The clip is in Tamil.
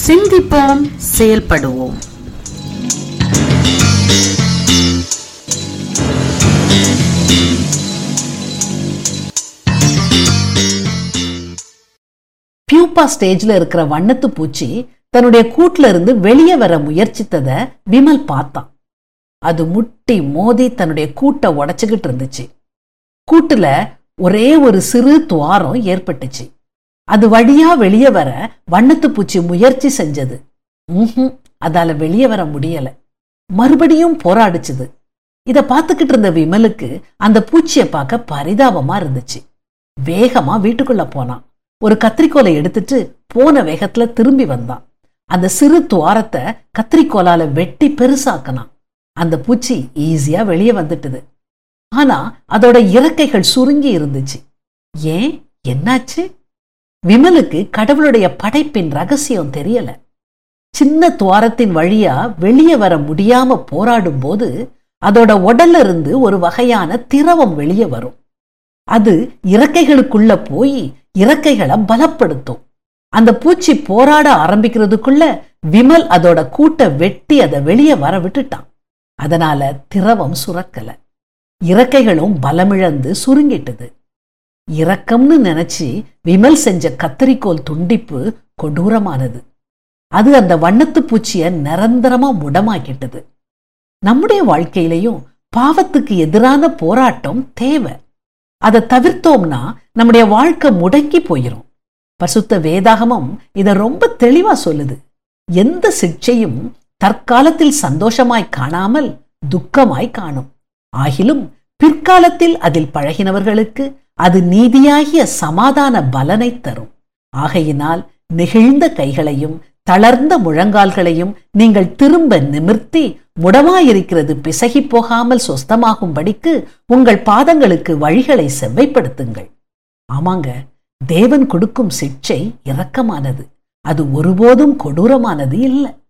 சிந்திப்போம் செயல்படுவோம் பியூப்பா ஸ்டேஜ்ல இருக்கிற வண்ணத்து பூச்சி தன்னுடைய கூட்டுல இருந்து வெளியே வர முயற்சித்தத விமல் பார்த்தான் அது முட்டி மோதி தன்னுடைய கூட்டை உடைச்சுக்கிட்டு இருந்துச்சு கூட்டுல ஒரே ஒரு சிறு துவாரம் ஏற்பட்டுச்சு அது வழியா வெளியே வர வண்ணத்து பூச்சி முயற்சி செஞ்சது ம்ஹும், அதால வெளியே வர முடியல மறுபடியும் போராடிச்சுது இத பார்த்துக்கிட்டு இருந்த விமலுக்கு அந்த பூச்சியை பார்க்க பரிதாபமா இருந்துச்சு வேகமா வீட்டுக்குள்ள போனான் ஒரு கத்திரிக்கோலை எடுத்துட்டு போன வேகத்துல திரும்பி வந்தான் அந்த சிறு துவாரத்தை கத்திரிக்கோலால வெட்டி பெருசாக்கினான் அந்த பூச்சி ஈஸியா வெளியே வந்துட்டுது ஆனா அதோட இறக்கைகள் சுருங்கி இருந்துச்சு ஏன் என்னாச்சு விமலுக்கு கடவுளுடைய படைப்பின் ரகசியம் தெரியல சின்ன துவாரத்தின் வழியா வெளியே வர முடியாம போராடும் போது அதோட உடல்ல இருந்து ஒரு வகையான திரவம் வெளியே வரும் அது இறக்கைகளுக்குள்ள போய் இறக்கைகளை பலப்படுத்தும் அந்த பூச்சி போராட ஆரம்பிக்கிறதுக்குள்ள விமல் அதோட கூட்டை வெட்டி அதை வெளியே வர விட்டுட்டான் அதனால திரவம் சுரக்கல இறக்கைகளும் பலமிழந்து சுருங்கிட்டது இரக்கம்னு நினைச்சு விமல் செஞ்ச கத்தரிக்கோல் துண்டிப்பு கொடூரமானது அது அந்த வண்ணத்து பூச்சிய நிரந்தரமா முடமாக்கிட்டது நம்முடைய வாழ்க்கையிலையும் பாவத்துக்கு எதிரான போராட்டம் தேவை அதை தவிர்த்தோம்னா நம்முடைய வாழ்க்கை முடங்கி போயிரும் பசுத்த வேதாகமம் இத ரொம்ப தெளிவா சொல்லுது எந்த சிக்ஷையும் தற்காலத்தில் சந்தோஷமாய் காணாமல் துக்கமாய் காணும் ஆகிலும் பிற்காலத்தில் அதில் பழகினவர்களுக்கு அது நீதியாகிய சமாதான பலனை தரும் ஆகையினால் நெகிழ்ந்த கைகளையும் தளர்ந்த முழங்கால்களையும் நீங்கள் திரும்ப நிமிர்த்தி முடமாயிருக்கிறது பிசகி போகாமல் சொஸ்தமாகும்படிக்கு உங்கள் பாதங்களுக்கு வழிகளை செவ்வைப்படுத்துங்கள் ஆமாங்க தேவன் கொடுக்கும் சிக்ஷை இரக்கமானது அது ஒருபோதும் கொடூரமானது இல்லை